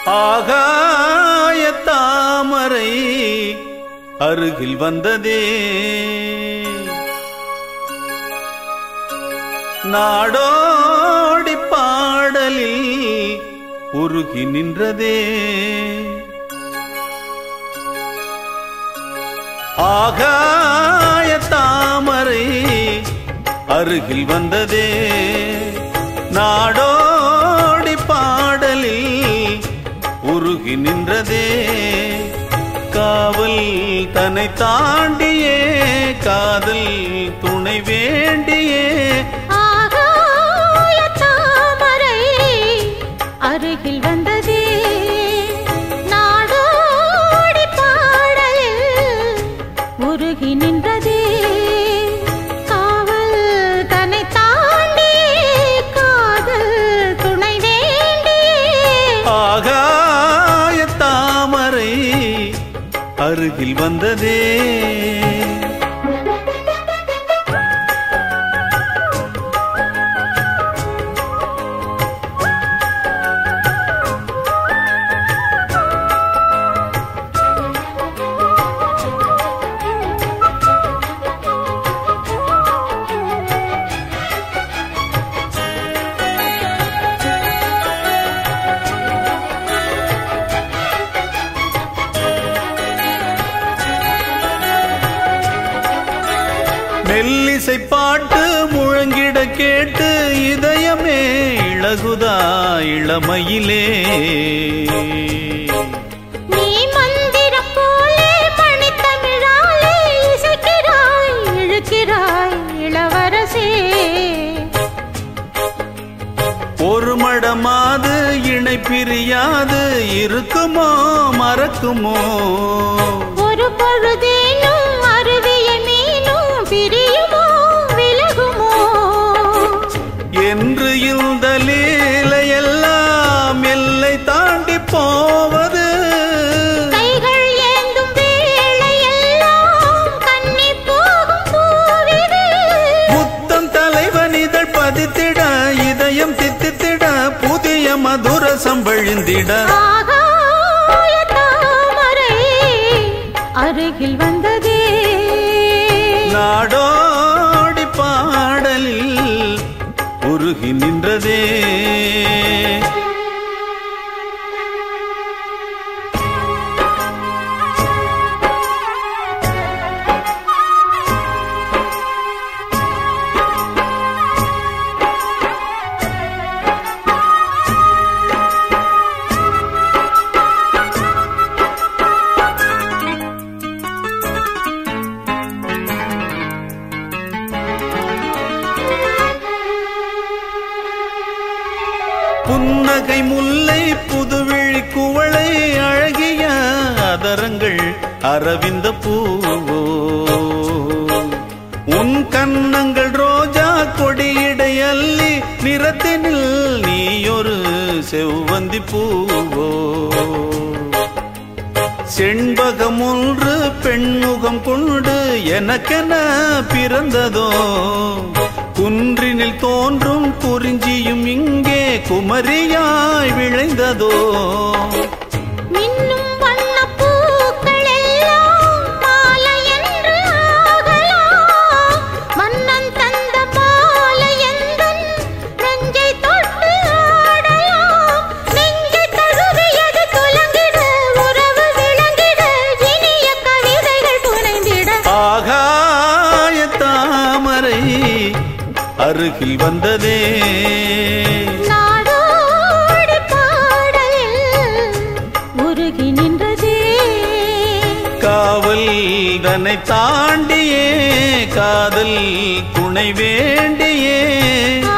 ஆகாய தாமரை அருகில் வந்ததே நாடோடி பாடலில் உருகி நின்றதே ஆகாய தாமரை அருகில் வந்ததே நாடோடி பாடலில் உருகி நின்றதே காவல் தன்னை தாண்டியே காதல் துணை வேண்டியே ஆகாய தாமரை அருகில் வந்ததே நாடோடி பாடலில் உருகி நின்றதே காவல் தன்னை தாண்டி காதல் துணை வேண்டியே ஆகாய தாமரை அருகில் வந்ததே மெல்லிசை பாட்டு முழங்கிட கேட்டு இதயமே இழகுதா இளமையிலே நீ மந்திரம் போலே மணித்தமிழாலே இசைக்கிறாய் இழுக்கிறாய் இளவரசே ஒரு மடமாது இணை பிரியாது இருக்குமோ மறக்குமோ ஒரு பொழுதேனும் அருவிய மீனும் பிரியுமோ விலகுமோ என்று இந்த லீலையெல்லாம் எல்லை தாண்டி போவது கைகள் ஏந்தும் வேளையெல்லாம் கண்ணி போகும் பூவிது முத்தம் தலைவன் இதழ் பதித்திட இதயம் தித்தித்திட புதிய மதுர சம்பழிந்திட ஆகாய தாமரை அருகில் வந்ததே நாடோடி பாடலில் உருகி நின்றதே புன்னகை முல்லை புதுவிழி குவளை அழகிய அதரங்கள் அரவிந்த பூவோ உன் கன்னங்கள் ரோஜா கொடியிடை அள்ளி நிறத்தினில் நீயொரு செவ்வந்தி பூவோ செண்பகம் ஒன்று பெண்முகம் கொண்டு எனக்கென பிறந்ததோ குன்றினில் தோன்றும் குறிஞ்சியும் இங்கே குமரியாய் விளைந்ததோ மின்னும் வண்ணப் பூக்கள் எல்லாம் மாலை என்று ஆகலாம். மன்னன் தந்த மாலை எந்தன் நெஞ்சை தொட்டு ஆடலாம். நெஞ்சைத் தழுவியது துலங்கிட, உறவு விளங்கிட, இனிய கவிதைகள் புனைந்திட. ஆகாய தாமரை அருகில் வந்ததே நாடோடி பாடலில் உருகி நின்றதே காவல் தன்னை தாண்டியே காதல் துணை வேண்டியே